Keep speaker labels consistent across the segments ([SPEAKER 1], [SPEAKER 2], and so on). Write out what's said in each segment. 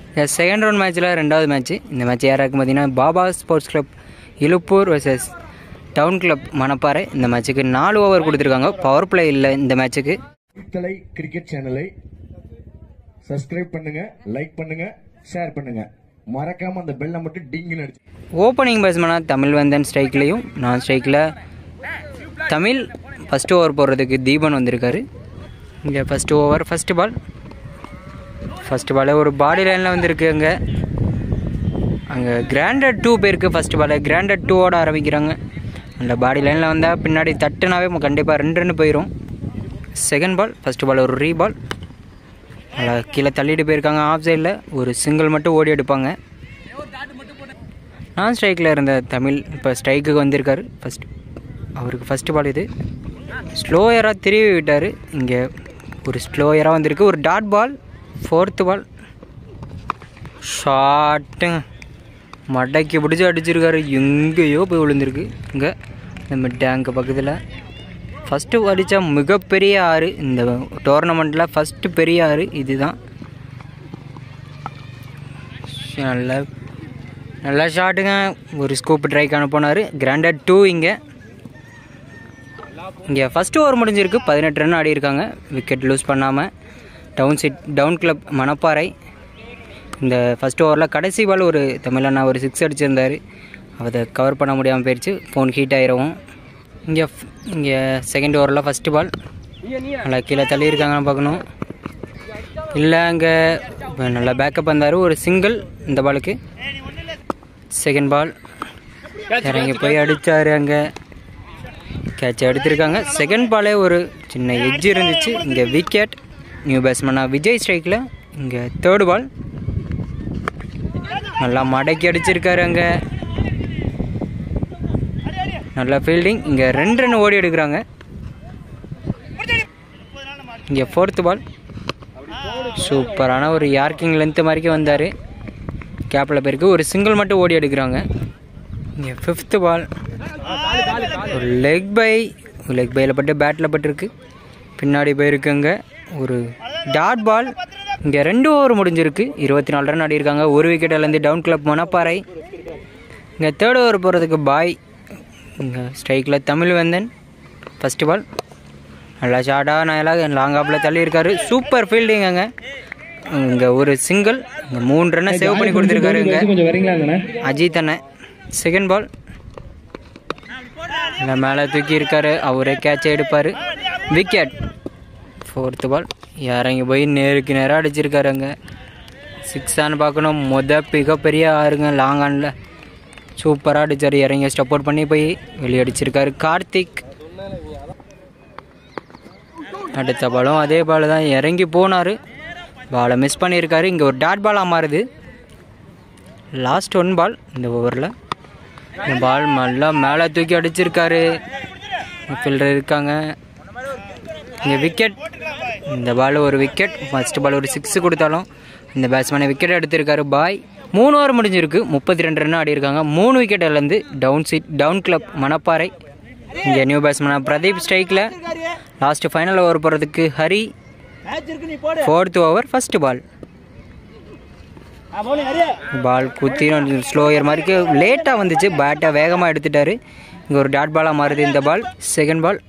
[SPEAKER 1] second round மேட்ச்சில் ரெண்டாவது match இந்த மேட்ச் யாராருக்கு பார்த்தீங்கன்னா Baba sports club Iluppur versus town club Manapparai இந்த மேட்ச்சுக்கு நாலு ஓவர் கொடுத்துருக்காங்க பவர் பிளே இல்லை இந்த மேட்ச்சுக்கு
[SPEAKER 2] தலை கிரிக்கெட் சேனலை சப்ஸ்கிரைப் பண்ணுங்க லைக் பண்ணுங்க ஷேர் பண்ணுங்க மறக்காம அந்த பெல்லை மட்டும் டிங்குன்னு அடிச்சு
[SPEAKER 1] ஓப்பனிங் பேட்ஸ்மேனாக தமிழ் வந்தன் ஸ்ட்ரைக்லேயும் நான் ஸ்ட்ரைக்கில் தமிழ் ஃபஸ்ட்டு ஓவர் போடுறதுக்கு தீபன் வந்திருக்காரு இங்கே first over first ball first ball ஒரு பாடி லைனில் வந்திருக்கு அங்கே அங்கே கிராண்டட் டூ பேருக்கு ஃபஸ்ட்டு பால் கிராண்டட் டூவோட ஆரம்பிக்கிறாங்க அந்த பாடி லைனில் வந்தால் பின்னாடி தட்டுனாவே கண்டிப்பாக ரெண்டு ரன் போயிடும் செகண்ட் பால் ஃபஸ்ட்டு பால் ஒரு ரீ பால் நல்லா கீழே தள்ளிட்டு போயிருக்காங்க ஆஃப் சைடில் ஒரு சிங்கிள் மட்டும் ஓடி எடுப்பாங்க நான் ஸ்ட்ரைக்கில் இருந்த தமிழ் இப்போ ஸ்ட்ரைக்குக்கு வந்திருக்காரு ஃபஸ்ட் அவருக்கு ஃபஸ்ட்டு பால் இது ஸ்லோயராக திருவி விட்டார் இங்கே ஒரு ஸ்லோயராக வந்திருக்கு ஒரு டாட் பால் ஃபோர்த்து பால் ஷாட்டுங்க மடக்கி பிடிச்சி அடிச்சிருக்காரு எங்கேயோ போய் விழுந்திருக்கு இங்கே நம்ம டேங்க் பக்கத்தில் ஃபஸ்ட்டு அடித்தா மிகப்பெரிய ஆறு இந்த டோர்னமெண்ட்டில் ஃபஸ்ட்டு பெரிய ஆறு இதுதான் நல்ல நல்ல ஷாட்டுங்க ஒரு ஸ்கூப் ட்ரைக்கு அனுப்பினார் கிராண்டட் டூ இங்கே இங்கே ஃபஸ்ட்டு ஓவர் முடிஞ்சிருக்கு பதினெட்டு ரன் ஆடி இருக்காங்க விக்கெட் லூஸ் பண்ணாமல் town sit town club Manapparai இந்த ஃபஸ்ட் ஓவரில் கடைசி பால் ஒரு தமிழண்ணா ஒரு சிக்ஸ் அடிச்சிருந்தார் அதை கவர் பண்ண முடியாமல் போயிடுச்சு ஃபோன் ஹீட் ஆயிரவும் இங்கே இங்கே செகண்ட் ஓவரில் ஃபஸ்ட்டு பால் நல்லா கீழே தள்ளியிருக்காங்கன்னு பார்க்கணும் இல்லை அங்கே நல்லா பேக்கப் வந்தார் ஒரு சிங்கிள் இந்த பாலுக்கு செகண்ட் பால் இறங்கி போய் அடித்தார் அங்கே கேட்ச் எடுத்திருக்காங்க செகண்ட் பாலே ஒரு சின்ன எட்ஜ் இருந்துச்சு இங்கே விக்கெட் நியூ பேட்ஸ்மேனாக விஜய் ஸ்ட்ரைக்கில் இங்கே தேர்டு பால் நல்லா மடக்கி அடிச்சிருக்காரு அங்கே நல்லா ஃபீல்டிங் இங்கே ரெண்டு ரன் ஓடி எடுக்கிறாங்க இங்கே ஃபோர்த்து பால் சூப்பரான ஒரு யார்க்கிங் லென்த்து மாதிரிக்கு வந்தார் கேப்பில் பேருக்கு ஒரு சிங்கிள் மட்டும் ஓடி எடுக்கிறாங்க இங்கே ஃபிஃப்த்து பால் ஒரு லெக் பை லெக் பையில் பட்டு பேட்டில் பட்டிருக்கு பின்னாடி போயிருக்குங்க ஒரு டாட் பால் இங்கே ரெண்டு ஓவர் முடிஞ்சிருக்கு இருபத்தி நாலு ரன் ஆடியிருக்காங்க ஒரு விக்கெட்டிலேருந்து டவுன் கிளப் மணப்பாறை இங்கே தேர்ட் ஓவர் போகிறதுக்கு பாய் இங்கே ஸ்ட்ரைக்கில் தமிழ் வந்தன் ஃபஸ்ட்டு பால் நல்லா ஷார்ட்டாக நல்லா லாங் ஆப்பில் தள்ளியிருக்காரு சூப்பர் ஃபீல்டிங் அங்கே இங்கே ஒரு சிங்கிள் இங்கே மூணு ரன்னை சேவ் பண்ணி கொடுத்துருக்காரு இங்கே
[SPEAKER 2] கொஞ்சம் வரீங்களாங்கண்ணே
[SPEAKER 1] அஜித் அண்ணன் செகண்ட் பால் இந்த மேலே தூக்கி இருக்காரு அவரே கேட்ச் எடுப்பார் விக்கெட் ஃபோர்த்து பால் இறங்கி போய் நேருக்கு நேராக அடிச்சிருக்காரு அங்கே சிக்ஸான்னு பார்க்கணும் மொத மிகப்பெரிய ஆறுங்க லாங் ஆனில் சூப்பராக அடிச்சார் இறங்கி ஸ்டப் அவுட் பண்ணி போய் வெளியே அடிச்சிருக்காரு கார்த்திக் அடுத்த பாலும் அதே பால் தான் இறங்கி போனார் பாலை மிஸ் பண்ணியிருக்காரு இங்கே ஒரு டாட் பாலாக மாறுது லாஸ்ட் ஒன் பால் இந்த ஓவரில் இந்த பால் நல்லா மேலே தூக்கி அடிச்சிருக்காரு ஃபீல்டர் இருக்காங்க இங்கே விக்கெட் இந்த பால் ஒரு விக்கெட் ஃபஸ்ட் பால் ஒரு சிக்ஸ் கொடுத்தாலும் இந்த பேட்ஸ்மேனை விக்கெட் எடுத்திருக்காரு பாய் மூணு ஓவர் முடிஞ்சிருக்கு முப்பத்தி ரெண்டு ரன் ஆடி இருக்காங்க மூணு விக்கெட்டிலேருந்து town seat town club Manapparai இங்கே நியூ பேட்ஸ்மேனாக பிரதீப் ஸ்ட்ரைக்கில் லாஸ்ட் ஃபைனல் ஓவர் போகிறதுக்கு Hari fourth over first ball ball குத்தி ஸ்லோயர் மாதிரி லேட்டாக வந்துச்சு பேட்டை வேகமாக எடுத்துட்டாரு இங்கே ஒரு டாட் பாலாக மாறுது இந்த பால் செகண்ட் பால்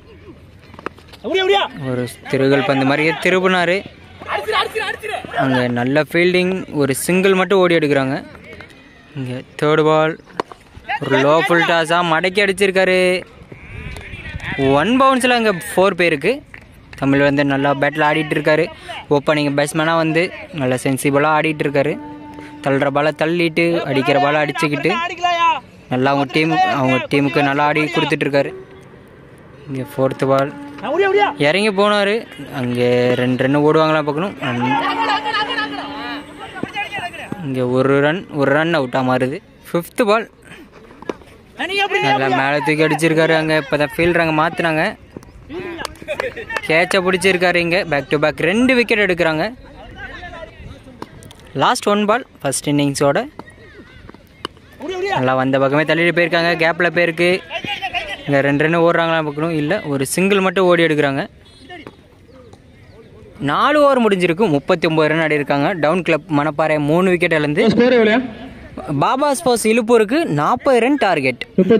[SPEAKER 1] ஒரு திருகல் பந்து மாதிரியே திருப்பினாரு அங்கே நல்ல ஃபீல்டிங் ஒரு சிங்கிள் மட்டும் ஓடி எடுக்கிறாங்க இங்கே தேர்ட் பால் ஒரு லோ ஃபுல் டாஸாக மடக்கி அடிச்சிருக்காரு ஒன் பவுன்ஸில் அங்கே ஃபோர் பேருக்கு தமிழ் வந்து நல்லா பேட்டில் ஆடிட்டு இருக்காரு ஓப்பனிங் பேட்ஸ்மேனாக வந்து நல்லா சென்சிபிளாக ஆடிட்டு இருக்காரு தள்ளுற பாலை தள்ளிட்டு அடிக்கிற பாலை அடிச்சுக்கிட்டு நல்லா அவங்க டீம் அவங்க டீமுக்கு நல்லா ஆடி கொடுத்துட்டு இருக்காரு இங்கே ஃபோர்த்து பால் இறங்கி போனார் அங்கே ரெண்டு ரன் ஓடுவாங்களா பார்க்கணும் இங்கே ஒரு ரன் ஒரு ரன் அவுட்டாக மாறுது ஃபிஃப்த்து பால் நல்லா மேலே தூக்கி அடிச்சிருக்காரு அங்கே இப்போ தான் ஃபீல்டர் அங்கே மாற்றினாங்க கேட்சை பிடிச்சிருக்காரு இங்கே பேக் டு பேக் ரெண்டு விக்கெட் எடுக்கிறாங்க லாஸ்ட் ஒன் பால் ஃபர்ஸ்ட் இன்னிங்ஸோட நல்லா வந்த பக்கமே தள்ளிட்டு போயிருக்காங்க கேப்பில் போயிருக்கு இங்கே ரெண்டு ரன் ஓடுறாங்களா பார்க்கணும் இல்லை ஒரு சிங்கிள் மட்டும் ஓடி எடுக்கிறாங்க நாலு ஓவர் முடிஞ்சிருக்கு முப்பத்தி ஒம்பது ரன் ஆடி இருக்காங்க டவுன் கிளப் மணப்பாறை மூணு விக்கெட் இழந்து
[SPEAKER 3] ஸ்கோர் எவ்வளோ
[SPEAKER 1] பாபா ஸ்போர்ட்ஸ் இழுப்பூருக்கு நாற்பது ரன் டார்கெட்
[SPEAKER 3] முப்பது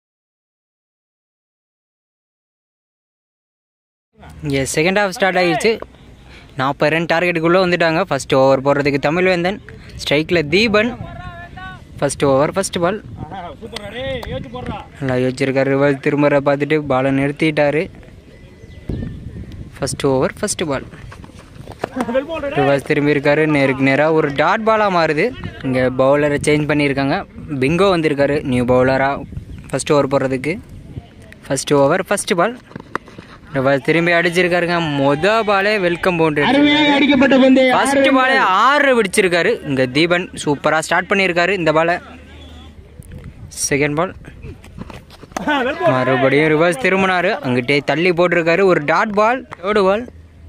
[SPEAKER 1] இங்கே செகண்ட் ஹாஃப் ஸ்டார்ட் ஆகிடுச்சு நாற்பது ரன் டார்கெட்டுக்குள்ளே வந்துட்டாங்க ஃபர்ஸ்ட் ஓவர் போடுறதுக்கு தமிழ்வேந்தன் ஸ்ட்ரைக்கில் Deepan first over first ball நல்லா யோசிச்சிருக்காரு ரிவர்ஸ் திரும்புற பார்த்துட்டு பாலை நிறுத்திட்டாரு first over first ball reverse திரும்பி இருக்காரு நேருக்கு நேராக ஒரு டாட் பாலாக மாறுது இங்கே பவுலரை சேஞ்ச் பண்ணியிருக்காங்க பிங்கோ வந்திருக்காரு நியூ பவுலராக ஃபர்ஸ்ட் ஓவர் போடுறதுக்கு first over first ball reverse திரும்பி அடிச்சிருக்காருங்க மொத பாலே வெல்கம் பவுண்டரி
[SPEAKER 3] அருமையாக அடிக்கப்பட்ட பந்து
[SPEAKER 1] ஃபர்ஸ்ட் பாலே ஆறு பிடிச்சிருக்காரு இங்கே தீபன் சூப்பராக ஸ்டார்ட் பண்ணியிருக்காரு இந்த பாலை செகண்ட் பால் மறுபடியும் ரிவர்ஸ் திரும்பினாரு அங்கிட்டே தள்ளி போட்டிருக்காரு ஒரு டாட் பால் தேர்டு பால்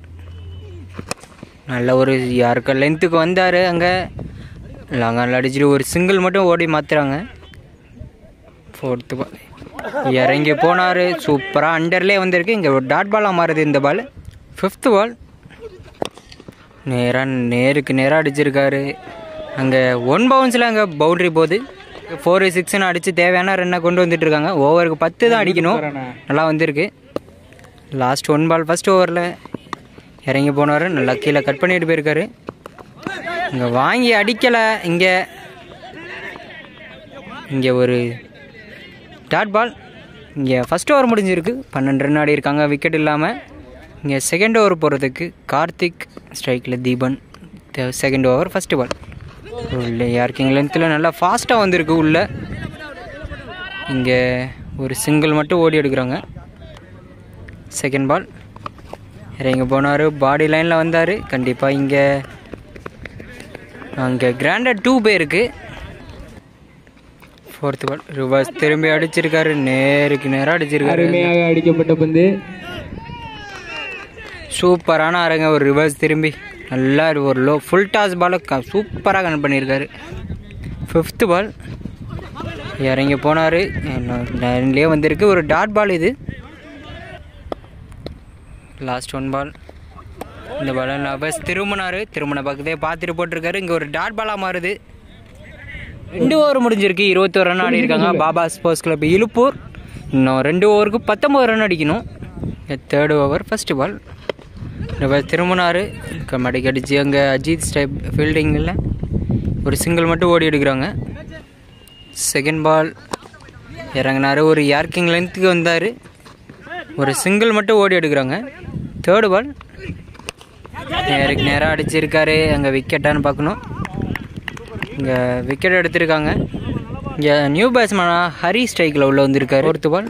[SPEAKER 1] நல்ல ஒரு யாருக்க லென்த்துக்கு வந்தார் அங்கே லாங்கால் அடிச்சுட்டு ஒரு சிங்கிள் மட்டும் ஓடி மாத்துறாங்க ஃபோர்த்து பால் இறங்கி போனார் சூப்பராக அண்டர்லேயே வந்திருக்கு இங்கே ஒரு டாட் பாலாக மாறுது இந்த பால் ஃபிஃப்த்து பால் நேராக நேருக்கு நேராக அடிச்சிருக்காரு அங்கே ஒன் பவுன்ஸில் அங்கே பவுண்ட்ரி போகுது ஃபோர் சிக்ஸ்னு அடித்து தேவையான ரன்னை கொண்டு வந்துட்டு இருக்காங்க ஓவருக்கு பத்து தான் அடிக்கணும் நல்லா வந்திருக்கு லாஸ்ட் ஒன் பால் ஃபர்ஸ்ட் ஓவரில் இறங்கி போனார் நல்லா கீழே கட் பண்ணிட்டு போயிருக்காரு இங்கே வாங்கி அடிக்கலை இங்கே இங்கே ஒரு டாட் பால் இங்கே ஃபஸ்ட் ஓவர் முடிஞ்சிருக்கு பன்னெண்டு ரன் ஆடி இருக்காங்க விக்கெட் இல்லாமல் இங்கே செகண்ட் ஓவர் போகிறதுக்கு கார்த்திக் ஸ்ட்ரைக்கில் Deepan second over first ball உள்ள யார்க்கிங் லென்த்தில் நல்லா ஃபாஸ்ட்டாக வந்திருக்கு உள்ள இங்கே ஒரு சிங்கிள் மட்டும் ஓடி எடுக்கிறாங்க செகண்ட் பால் இறங்கி போனார் பாடி லைனில் வந்தார் கண்டிப்பாக இங்கே அங்கே கிராண்டட் டூ பேருக்கு ஃபோர்த்து பால் ரிவர்ஸ் திரும்பி அடிச்சிருக்காரு நேருக்கு நேராக அடிச்சிருக்காரு
[SPEAKER 3] அருமையாக அடிக்கப்பட்ட பந்து
[SPEAKER 1] சூப்பரான அரங்க ஒரு ரிவர்ஸ் திரும்பி நல்லா ஒரு லோ ஃபுல் டாஸ் பாலை க சூப்பராக கன் பண்ணியிருக்காரு ஃபிஃப்த்து பால் இறங்கி போனார் லைன்லேயே வந்திருக்கு ஒரு டாட் பால் இது லாஸ்ட் ஒன் பால் இந்த பால் நபஸ் திரும்பினார் திரும்பின பக்கத்தே பார்த்துட்டு போட்டிருக்காரு இங்கே ஒரு டாட் பாலாக மாறுது ரெண்டு ஓவர் முடிஞ்சிருக்கு இருபத்தோரு ரன் ஆடி இருக்காங்க பாபா ஸ்போர்ட்ஸ் கிளப் இலுப்பூர் இன்னும் ரெண்டு ஓவருக்கு பத்தொம்பது ரன் அடிக்கணும் தேர்டு ஓவர் ஃபஸ்ட்டு பால் இவர் திரும்பினார் மடிக்கு அடித்து அங்கே அஜித் ஸ்டைப் ஃபீல்டிங்கில் ஒரு சிங்கிள் மட்டும் ஓடி எடுக்கிறாங்க செகண்ட் பால் இறங்கினார் ஒரு யார்க்கிங் லென்த்துக்கு வந்தார் ஒரு சிங்கிள் மட்டும் ஓடி எடுக்கிறாங்க தேர்டு பால் நேருக்கு நேராக அடிச்சிருக்காரு அங்கே விக்கெட்டான்னு பார்க்கணும் இங்கே விக்கெட் எடுத்திருக்காங்க இங்கே நியூ பேட்ஸ்மேனாக ஹரி ஸ்ட்ரைக்கில் உள்ள வந்திருக்காரு ஃபோர்த்து பால்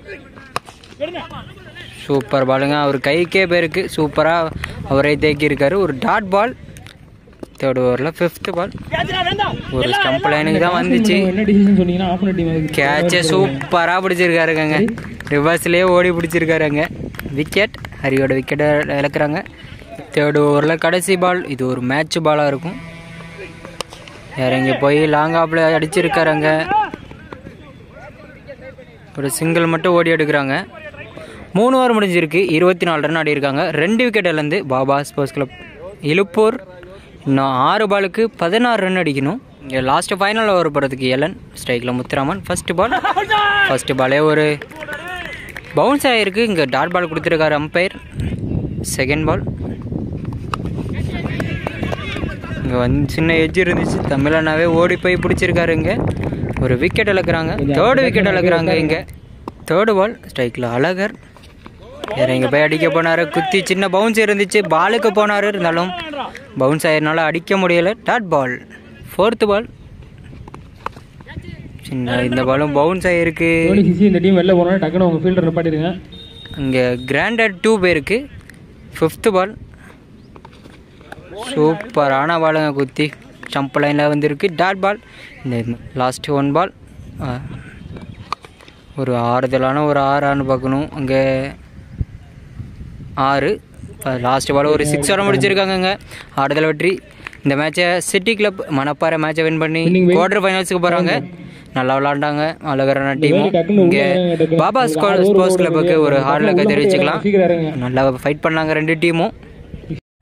[SPEAKER 1] சூப்பர் பாலுங்க அவர் கைக்கே பேருக்கு சூப்பராக அவரே தேக்கியிருக்காரு ஒரு டாட் பால் தேர்ட் ஓவரில் ஃபிஃப்த்து பால் ஒரு ஸ்டம்ப் லைனுக்கு தான் வந்துச்சு
[SPEAKER 3] என்ன டிசிஷன் சொன்னீங்கன்னா ஆஃப் டீம் அதுக்கு
[SPEAKER 1] கேட்சை சூப்பராக பிடிச்சிருக்காருங்க ரிவர்ஸ்லேயே ஓடி பிடிச்சிருக்காருங்க விக்கெட் ஹரியோட விக்கெட்டை இழக்கிறாங்க தேர்ட் ஓவரில் கடைசி பால் இது ஒரு மேட்ச் பாலாக இருக்கும் இறங்கி போய் லாங் ஆப்பில் அடிச்சிருக்காருங்க ஒரு சிங்கிள் மட்டும் ஓடி எடுக்கிறாங்க மூணு ஓவர் முடிஞ்சிருக்கு இருபத்தி நாலு ரன் ஆடி இருக்காங்க ரெண்டு விக்கெட் இழந்து பாபா ஸ்போர்ட்ஸ் கிளப் இழுப்பூர் இன்னும் ஆறு பாலுக்கு பதினாறு ரன் அடிக்கணும் இங்கே லாஸ்ட்டு ஃபைனல் ஓவர் போகிறதுக்கு எலன் ஸ்ட்ரைக்கில் முத்துராமன் ஃபஸ்ட்டு பால் ஃபஸ்ட்டு பாலே ஒரு பவுன்ஸ் ஆகிருக்கு இங்கே டாட் பால் கொடுத்துருக்காரு அம்பையர் செகண்ட் பால் இங்கே வந்து சின்ன எட்ஜ் இருந்துச்சு தமிழனாவே ஓடி போய் பிடிச்சிருக்காரு இங்கே ஒரு விக்கெட் இழக்கிறாங்க தேர்டு விக்கெட் இழக்கிறாங்க இங்கே தேர்டு பால் ஸ்ட்ரைக்கில் அழகர் இறங்கி போய் அடிக்க போனார் குத்தி சின்ன பவுன்ஸ் இருந்துச்சு பாலுக்கு போனார் இருந்தாலும் பவுன்ஸ் ஆயிருந்தால அடிக்க முடியல டாட் பால் ஃபோர்த்து பால் சின்ன இந்த பாலும் பவுன்ஸ் ஆகிருக்கு
[SPEAKER 3] தோனி சிசி இந்த டீம் வெளில போனா டக்குன்னு உங்க ஃபீல்டர் நிப்பாட்டிடுங்க
[SPEAKER 1] இங்கே கிராண்டட் டூ பேருக்கு ஃபிஃப்த்து பால் சூப்பரான பாலுங்க குத்தி ஸ்டம்ப் லைனில் வந்திருக்கு டாட் பால் இந்த லாஸ்ட் ஒன் பால் ஒரு ஆறுதலான ஒரு ஆறான்னு பார்க்கணும் அங்கே ஆறு லாஸ்ட் பால் ஒரு சிக்ஸ் வர முடிச்சிருக்காங்கங்க ஆறுதல் வெற்றி இந்த மேட்சை சிட்டி கிளப் மணப்பாறை மேட்சை வின் பண்ணி குவார்டர் ஃபைனல்ஸுக்கு போகிறாங்க நல்லா விளாண்டாங்க அழகரான டீமும் இங்கே பாபா ஸ்போர்ட்ஸ் கிளப்புக்கு ஒரு ஹார்ட் லக்கை தெரிவிச்சுக்கலாம்
[SPEAKER 3] சீக்கிரம் இறங்க
[SPEAKER 1] நல்லா ஃபைட் பண்ணாங்க ரெண்டு டீமும்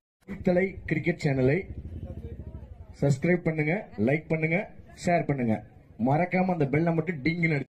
[SPEAKER 2] சித்தலை கிரிக்கெட் சேனலை சப்ஸ்கிரைப் பண்ணுங்க லைக் பண்ணுங்க ஷேர் பண்ணுங்க மறக்காம அந்த பெல்லை மட்டும் டிங்குன்னு அடி-